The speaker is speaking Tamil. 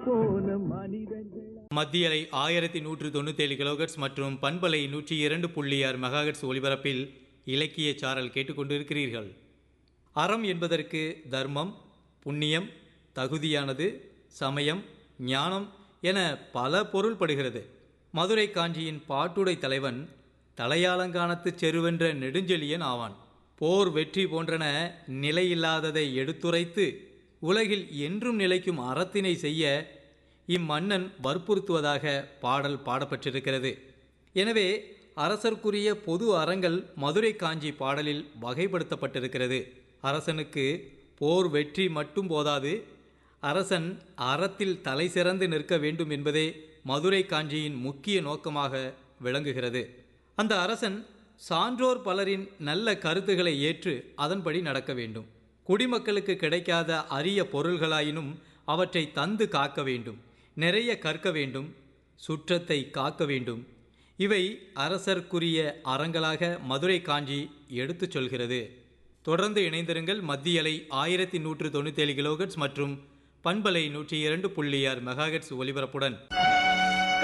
போன மனிதர்கள் மத்திய அலை ஆயிரத்தி நூற்று தொண்ணூத்தேழு கிலோகட்ஸ் மற்றும் பண்பலை நூற்றி இரண்டு புள்ளி ஆறு மெகாஹெட்ஸ் ஒலிபரப்பில் இலக்கிய சாரல் கேட்டுக்கொண்டிருக்கிறீர்கள் அறம் என்பதற்கு தர்மம் புண்ணியம் தகுதியானது சமயம் ஞானம் என பல பொருள்படுகிறது மதுரை காஞ்சியின் பாட்டுடை தலைவன் தலையாலங்கானத்துச் செருவென்ற நெடுஞ்செழியன் ஆவான் போர் வெற்றி போன்றன நிலையில்லாததை எடுத்துரைத்து உலகில் என்றும் நிலைக்கும் அறத்தினை செய்ய இம்மன்னன் வற்புறுத்துவதாக பாடல் பாடப்பட்டிருக்கிறது எனவே அரசர்க்குரிய பொது அறங்கள் மதுரை காஞ்சி பாடலில் வகைப்படுத்தப்பட்டிருக்கிறது அரசனுக்கு போர் வெற்றி மட்டும் போதாது அரசன் அறத்தில் தலை சிறந்து நிற்க வேண்டும் என்பதே மதுரை காஞ்சியின் முக்கிய நோக்கமாக விளங்குகிறது அந்த அரசன் சான்றோர் பலரின் நல்ல கருத்துக்களை ஏற்று அதன்படி நடக்க வேண்டும் குடிமக்களுக்கு கிடைக்காத அரிய பொருள்களாயினும் அவற்றை தந்து காக்க வேண்டும் நிறைய கற்க வேண்டும் சுற்றத்தை காக்க வேண்டும் இவை அரசர்க்குரிய அறங்களாக மதுரை காஞ்சி எடுத்துச் சொல்கிறது தொடர்ந்து இணைந்திருங்கள் மத்திய அலை ஆயிரத்தி நூற்று தொண்ணூத்தேழு கிலோகட்ஸ் மற்றும் பண்பலை நூற்றி இரண்டு புள்ளி ஆறு மெகாஹெட்ஸ் ஒலிபரப்புடன்